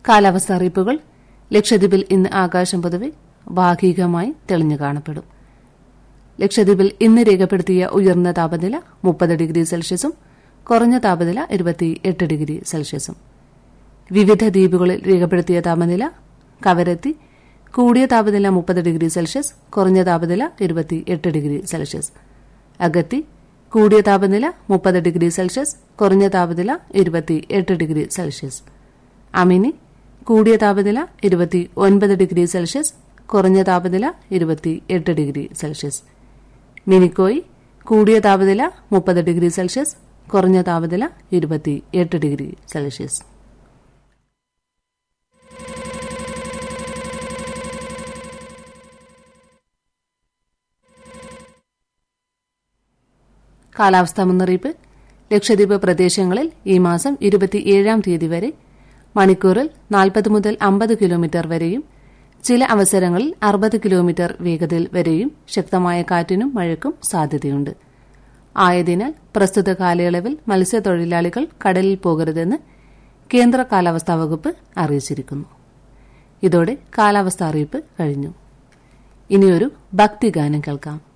കാലാവസ്ഥാ അറിയിപ്പുകൾ ലക്ഷദ്വീപിൽ ഇന്ന് ആകാശം പൊതുവെ ഭാഗികമായി തെളിഞ്ഞു കാണപ്പെടും ലക്ഷദ്വീപിൽ ഇന്ന് രേഖപ്പെടുത്തിയ ഉയർന്ന താപനില മുപ്പത് ഡിഗ്രി സെൽഷ്യസും കുറഞ്ഞ താപനില ഇരുപത്തിയെട്ട് ഡിഗ്രി സെൽഷ്യസും വിവിധ ദ്വീപുകളിൽ രേഖപ്പെടുത്തിയ താപനില കവരത്തി കൂടിയ താപനില മുപ്പത് ഡിഗ്രി സെൽഷ്യസ് കുറഞ്ഞ താപനില ഇരുപത്തിയെട്ട് ഡിഗ്രി സെൽഷ്യസ് അഗത്തി കൂടിയ താപനില മുപ്പത് ഡിഗ്രി സെൽഷ്യസ് കുറഞ്ഞ താപനില ഇരുപത്തിയെട്ട് ഡിഗ്രി സെൽഷ്യസ് അമിനി കൂടിയ താപനില ഇരുപത്തി ഒൻപത് ഡിഗ്രി സെൽഷ്യസ് കുറഞ്ഞ താപനില ഇരുപത്തിയെട്ട് ഡിഗ്രി സെൽഷ്യസ് മിനിക്കോയി കൂടിയ താപനില മുപ്പത് ഡിഗ്രി സെൽഷ്യസ് കുറഞ്ഞ താപനില ഇരുപത്തിയെട്ട് ഡിഗ്രി സെൽഷ്യസ് കാലാവസ്ഥാ മുന്നറിയിപ്പ് ലക്ഷദ്വീപ് പ്രദേശങ്ങളിൽ ഈ മാസം ഇരുപത്തിയേഴാം തീയതി വരെ മണിക്കൂറിൽ നാൽപ്പത് മുതൽ അമ്പത് കിലോമീറ്റർ വരെയും ചില അവസരങ്ങളിൽ അറുപത് കിലോമീറ്റർ വേഗതയിൽ വരെയും ശക്തമായ കാറ്റിനും മഴയ്ക്കും സാധ്യതയുണ്ട് ആയതിനാൽ പ്രസ്തുത കാലയളവിൽ മത്സ്യത്തൊഴിലാളികൾ കടലിൽ പോകരുതെന്ന് കേന്ദ്ര കാലാവസ്ഥാ വകുപ്പ് അറിയിച്ചിരിക്കുന്നു ഇതോടെ കാലാവസ്ഥാ അറിയിപ്പ് കഴിഞ്ഞു ഇനിയൊരു ഭക്തിഗാനം കേൾക്കാം